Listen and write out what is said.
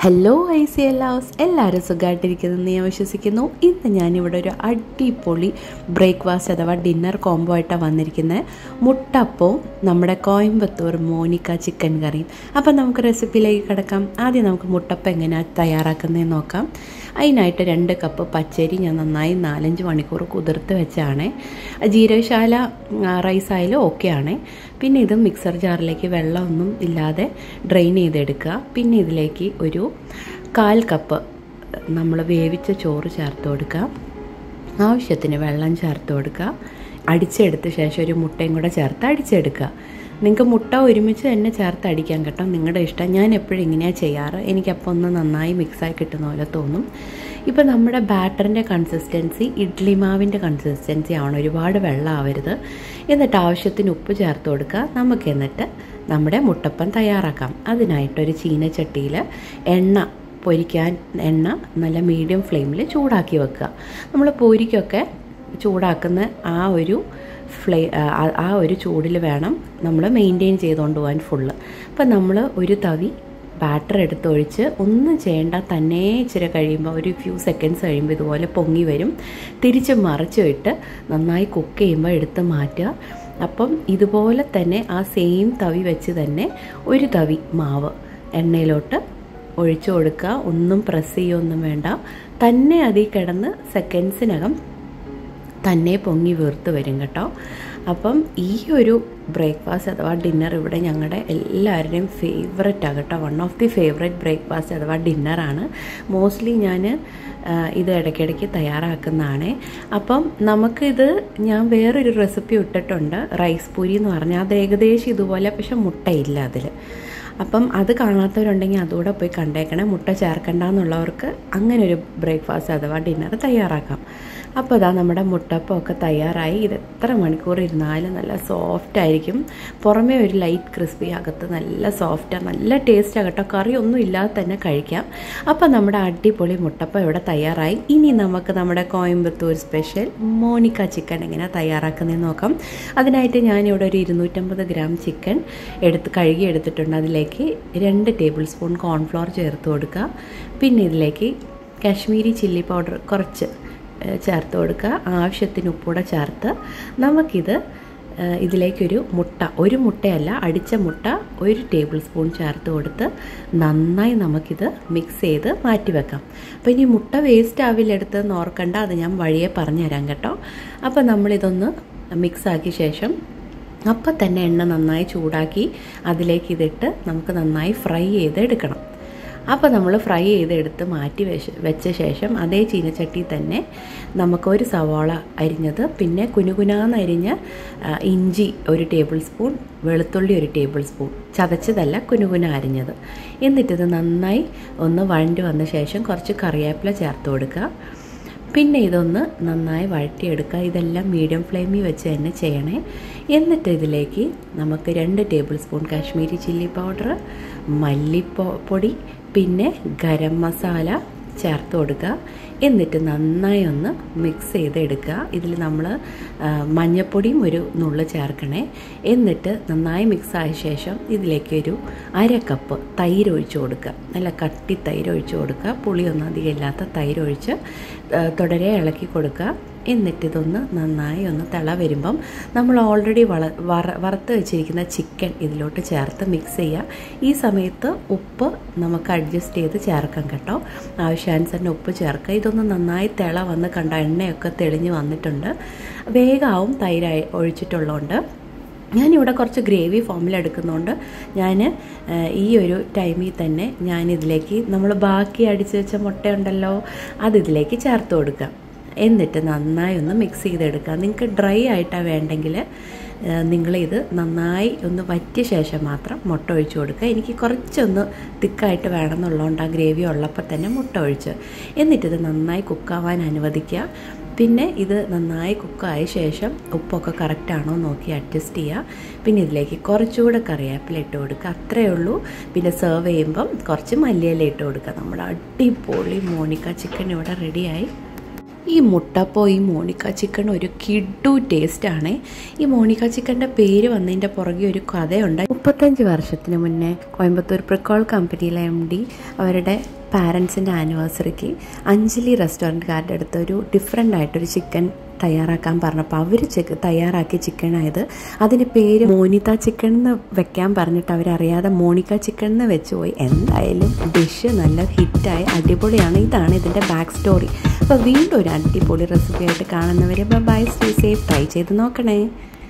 hello I C L house എല്ലാവരും സുഖമായിട്ടിരിക്കുന്നെന്ന് ഞാൻ വിശ്വസിക്കുന്നു ഇന്ന് ഞാനിവിടെ ഒരു അടിപൊളി ബ്രേക്ക്ഫാസ്റ്റ് അഥവാ ഡിന്നർ കോംബോ ആയിട്ടാണ് വന്നിരിക്കുന്നത് മുട്ടപ്പവും നമ്മുടെ കോയമ്പത്തൂർ മോനിക്ക ചിക്കൻ കറിയും അപ്പം നമുക്ക് റെസിപ്പിയിലേക്ക് കിടക്കാം ആദ്യം നമുക്ക് മുട്ടപ്പം എങ്ങനെയാണ് തയ്യാറാക്കുന്നതെന്ന് നോക്കാം അതിനായിട്ട് രണ്ട് കപ്പ് പച്ചരി ഞാൻ നന്നായി നാലഞ്ച് മണിക്കൂർ കുതിർത്ത് വെച്ചാണ് ജീരകശാല റൈസ് ആയാലും ഓക്കെ ആണ് പിന്നെ ഇത് മിക്സർ ജാറിലേക്ക് വെള്ളമൊന്നും ഇല്ലാതെ ഡ്രെയിൻ ചെയ്തെടുക്കുക പിന്നെ ഇതിലേക്ക് ഒരു കാൽ കപ്പ് നമ്മൾ വേവിച്ച ചോറ് ചേർത്ത് കൊടുക്കുക ആവശ്യത്തിന് വെള്ളം ചേർത്ത് കൊടുക്കുക അടിച്ചെടുത്ത ശേഷം ഒരു മുട്ടയും കൂടെ ചേർത്ത് അടിച്ചെടുക്കുക നിങ്ങൾക്ക് മുട്ട ഒരുമിച്ച് തന്നെ ചേർത്ത് അടിക്കാൻ കേട്ടോ നിങ്ങളുടെ ഇഷ്ടം ഞാൻ എപ്പോഴും ഇങ്ങനെയാണ് ചെയ്യാറ് എനിക്കപ്പോൾ ഒന്ന് നന്നായി മിക്സായി കിട്ടുന്ന പോലെ തോന്നും ഇപ്പോൾ നമ്മുടെ ബാറ്ററിൻ്റെ കൺസിസ്റ്റൻസി ഇഡ്ലി മാവിൻ്റെ കൺസിസ്റ്റൻസി ആണ് ഒരുപാട് വെള്ളം ആവരുത് എന്നിട്ട് ആവശ്യത്തിന് ഉപ്പ് ചേർത്ത് കൊടുക്കുക നമുക്ക് എന്നിട്ട് നമ്മുടെ മുട്ടപ്പം തയ്യാറാക്കാം അതിനായിട്ടൊരു ചീനച്ചട്ടിയിൽ എണ്ണ പൊരിക്കാൻ എണ്ണ നല്ല മീഡിയം ഫ്ലെയിമിൽ ചൂടാക്കി വെക്കുക നമ്മൾ പൂരിക്കൊക്കെ ചൂടാക്കുന്ന ആ ഒരു ഫ്ലേ ആ ഒരു ചൂടിൽ വേണം നമ്മൾ മെയിൻറ്റെയിൻ ചെയ്തുകൊണ്ട് പോകാൻ ഫുള്ള് അപ്പം നമ്മൾ ഒരു തവി ബാറ്റർ എടുത്തൊഴിച്ച് ഒന്നും ചെയ്യേണ്ട തന്നെ ഇച്ചിരി കഴിയുമ്പോൾ ഒരു ഫ്യൂ സെക്കൻഡ്സ് കഴിയുമ്പോൾ ഇതുപോലെ പൊങ്ങി വരും തിരിച്ച് മറിച്ചു ഇട്ട് നന്നായി കുക്ക് ചെയ്യുമ്പോൾ എടുത്ത് മാറ്റുക അപ്പം ഇതുപോലെ തന്നെ ആ സെയിം തവി വെച്ച് തന്നെ ഒരു തവി മാവ് എണ്ണയിലോട്ട് ഒഴിച്ചു കൊടുക്കുക ഒന്നും പ്രസ് ചെയ്യുകയൊന്നും വേണ്ട തന്നെ അതിൽ കിടന്ന് സെക്കൻഡ്സിനകം തന്നെ പൊങ്ങി വീർത്ത് വരും കേട്ടോ അപ്പം ഈ ഒരു ബ്രേക്ക്ഫാസ്റ്റ് അഥവാ ഡിന്നർ ഇവിടെ ഞങ്ങളുടെ എല്ലാവരുടെയും ഫേവററ്റ് ആണ് കേട്ടോ one of the favourite breakfast അഥവാ ഡിന്നറാണ് മോസ്റ്റ്ലി ഞാൻ ഇത് ഇടയ്ക്കിടയ്ക്ക് തയ്യാറാക്കുന്നതാണ് അപ്പം നമുക്കിത് ഞാൻ വേറൊരു റെസിപ്പി ഇട്ടിട്ടുണ്ട് റൈസ് പൂരി എന്ന് പറഞ്ഞാൽ അത് ഏകദേശം ഇതുപോലെ പക്ഷെ മുട്ടയില്ല അതിൽ അപ്പം അത് കാണാത്തവരുണ്ടെങ്കിൽ അതുകൂടെ പോയി കണ്ടേക്കണേ മുട്ട ചേർക്കണ്ട എന്നുള്ളവർക്ക് അങ്ങനെ ഒരു ബ്രേക്ക്ഫാസ്റ്റ് അഥവാ ഡിന്നർ തയ്യാറാക്കാം അപ്പോൾ അതാ നമ്മുടെ മുട്ടപ്പമൊക്കെ തയ്യാറായി ഇത് എത്ര മണിക്കൂർ ഇരുന്നാലും നല്ല സോഫ്റ്റ് ആയിരിക്കും പുറമേ ഒരു ലൈറ്റ് ക്രിസ്പി അകത്ത് നല്ല സോഫ്റ്റാണ് നല്ല ടേസ്റ്റ് ആകട്ടോ കറി ഒന്നും ഇല്ലാതെ തന്നെ കഴിക്കാം അപ്പോൾ നമ്മുടെ അടിപൊളി മുട്ടപ്പം ഇവിടെ തയ്യാറായി ഇനി നമുക്ക് നമ്മുടെ കോയമ്പത്തൂർ സ്പെഷ്യൽ മോണിക്ക ചിക്കൻ എങ്ങനെ തയ്യാറാക്കുന്നതെന്ന് നോക്കാം അതിനായിട്ട് ഞാനിവിടെ ഒരു ഇരുന്നൂറ്റമ്പത് ഗ്രാം ചിക്കൻ എടുത്ത് കഴുകി എടുത്തിട്ടുണ്ട് അതിലേക്ക് രണ്ട് ടേബിൾ സ്പൂൺ കോൺഫ്ലോർ ചേർത്ത് കൊടുക്കുക പിന്നെ ഇതിലേക്ക് കാശ്മീരി ചില്ലി പൗഡർ കുറച്ച് ചേർത്ത് കൊടുക്കുക ആവശ്യത്തിന് ഉപ്പൂടെ ചേർത്ത് നമുക്കിത് ഇതിലേക്കൊരു മുട്ട ഒരു മുട്ടയല്ല അടിച്ച മുട്ട ഒരു ടേബിൾ സ്പൂൺ ചേർത്ത് കൊടുത്ത് നന്നായി നമുക്കിത് മിക്സ് ചെയ്ത് മാറ്റി വെക്കാം അപ്പോൾ ഇനി മുട്ട വേസ്റ്റ് ആവില്ലെടുത്തെന്ന് ഓർക്കണ്ട അത് ഞാൻ വഴിയെ പറഞ്ഞു തരാം കേട്ടോ അപ്പോൾ നമ്മളിതൊന്ന് മിക്സ് ആക്കിയ ശേഷം അപ്പം തന്നെ എണ്ണ നന്നായി ചൂടാക്കി അതിലേക്ക് ഇതിട്ട് നമുക്ക് നന്നായി ഫ്രൈ ചെയ്ത് എടുക്കണം അപ്പോൾ നമ്മൾ ഫ്രൈ ചെയ്തെടുത്ത് മാറ്റി വെച്ച് വെച്ച ശേഷം അതേ ചീനച്ചട്ടി തന്നെ നമുക്ക് ഒരു സവാള അരിഞ്ഞത് പിന്നെ കുനുകുനാന്ന് അരിഞ്ഞ ഇഞ്ചി ഒരു ടേബിൾ സ്പൂൺ വെളുത്തുള്ളി ഒരു ടേബിൾ സ്പൂൺ ചതച്ചതല്ല കുനുകുന അരിഞ്ഞത് എന്നിട്ടിത് നന്നായി ഒന്ന് വഴണ്ടി വന്ന ശേഷം കുറച്ച് കറിവേപ്പില ചേർത്ത് കൊടുക്കുക പിന്നെ ഇതൊന്ന് നന്നായി വഴറ്റിയെടുക്കുക ഇതെല്ലാം മീഡിയം ഫ്ലെയിമിൽ വെച്ച് തന്നെ ചെയ്യണേ എന്നിട്ട് ഇതിലേക്ക് നമുക്ക് രണ്ട് tablespoon Kashmiri chilli powder മല്ലിപ്പോ പൊടി പിന്നെ ഗരം മസാല ചേർത്ത് കൊടുക്കുക എന്നിട്ട് നന്നായി ഒന്ന് മിക്സ് ചെയ്തെടുക്കുക ഇതിൽ നമ്മൾ മഞ്ഞൾപ്പൊടിയും ഒരു നുള്ള് ചേർക്കണേ എന്നിട്ട് നന്നായി മിക്സ് ആയ ശേഷം ഇതിലേക്ക് ഒരു അര കപ്പ് തൈര് ഒഴിച്ചു കൊടുക്കുക നല്ല കട്ടി തൈര് ഒഴിച്ചു കൊടുക്കുക പുളിയൊന്നും അധികം ഇല്ലാത്ത തൈര് ഒഴിച്ച് തുടരെ ഇളക്കി കൊടുക്കുക എന്നിട്ട് ഇതൊന്ന് നന്നായി ഒന്ന് തിള വരുമ്പം നമ്മൾ ഓൾറെഡി വള വറ വറുത്ത് വെച്ചിരിക്കുന്ന ചിക്കൻ ഇതിലോട്ട് ചേർത്ത് മിക്സ് ചെയ്യുക ഈ സമയത്ത് ഉപ്പ് നമുക്ക് അഡ്ജസ്റ്റ് ചെയ്ത് ചേർക്കാം കേട്ടോ ആവശ്യാനുസരണം ഉപ്പ് ചേർക്കുക ഇതൊന്ന് നന്നായി തിള വന്ന് കണ്ട എണ്ണയൊക്കെ തെളിഞ്ഞ് വന്നിട്ടുണ്ട് വേഗമാവും തൈരായി ഒഴിച്ചിട്ടുള്ളതുകൊണ്ട് ഞാനിവിടെ കുറച്ച് ഗ്രേവി ഫോമിൽ എടുക്കുന്നതുകൊണ്ട് ഞാൻ ഈ ഒരു ടൈമിൽ തന്നെ ഞാനിതിലേക്ക് നമ്മൾ ബാക്കി അടിച്ച് വെച്ച മുട്ടയുണ്ടല്ലോ അതിതിലേക്ക് ചേർത്ത് കൊടുക്കുക എന്നിട്ട് നന്നായി ഒന്ന് മിക്സ് ചെയ്തെടുക്കുക നിങ്ങൾക്ക് ഡ്രൈ ആയിട്ടാണ് വേണ്ടെങ്കിൽ നിങ്ങളിത് നന്നായി ഒന്ന് വറ്റിയ ശേഷം മാത്രം മുട്ട ഒഴിച്ചു കൊടുക്കുക എനിക്ക് കുറച്ചൊന്ന് തിക്കായിട്ട് വേണമെന്നുള്ളതുകൊണ്ട് ആ ഗ്രേവി ഉള്ളപ്പോൾ തന്നെ മുട്ട ഒഴിച്ച് എന്നിട്ടിത് നന്നായി കുക്കാവാൻ അനുവദിക്കുക പിന്നെ ഇത് നന്നായി കുക്കായ ശേഷം ഉപ്പൊക്കെ കറക്റ്റാണോ നോക്കി അഡ്ജസ്റ്റ് ചെയ്യുക പിന്നെ ഇതിലേക്ക് കുറച്ചുകൂടെ കറിവേപ്പില ഇട്ട് കൊടുക്കുക അത്രയേ ഉള്ളൂ പിന്നെ സെർവ് ചെയ്യുമ്പം കുറച്ച് മല്ലിയില ഇട്ട് കൊടുക്കുക നമ്മുടെ അടിപൊളി മോണിക്ക ചിക്കൻ ഇവിടെ റെഡിയായി ഈ മുട്ടപ്പോ ഈ മോണിക്ക ചിക്കൻ ഒരു കിഡു ടേസ്റ്റാണ് ഈ മോണിക്ക ചിക്കൻ്റെ പേര് വന്നതിൻ്റെ പുറകെ ഒരു കഥയുണ്ട് മുപ്പത്തഞ്ച് വർഷത്തിന് മുന്നേ കോയമ്പത്തൂർ പ്രിക്കോൾ കമ്പനിയിലെ എം ഡി അവരുടെ പാരൻസിൻ്റെ ആനിവേഴ്സറിക്ക് അഞ്ജലി റെസ്റ്റോറൻറ്റുകാരുടെ അടുത്ത് ഒരു ഡിഫറെൻ്റ് ആയിട്ടൊരു ചിക്കൻ തയ്യാറാക്കാൻ പറഞ്ഞപ്പോൾ അവർ ചിക്ക് തയ്യാറാക്കിയ ചിക്കനായത് അതിന് പേര് മോനിത ചിക്കൻ എന്ന് വെക്കാൻ പറഞ്ഞിട്ട് അവരറിയാതെ മോണിക്ക ചിക്കൻ എന്ന് വെച്ച് പോയി എന്തായാലും ഡിഷ് നല്ല ഹിറ്റായി അടിപൊളിയാണ് ഇതാണ് ഇതിൻ്റെ ബാക്ക് സ്റ്റോറി അപ്പോൾ വീണ്ടും ഒരു അടിപൊളി റെസിപ്പി ആയിട്ട് കാണുന്നവരെ ബൈ സ്റ്റേ സേഫ് ട്രൈ ചെയ്ത് നോക്കണേ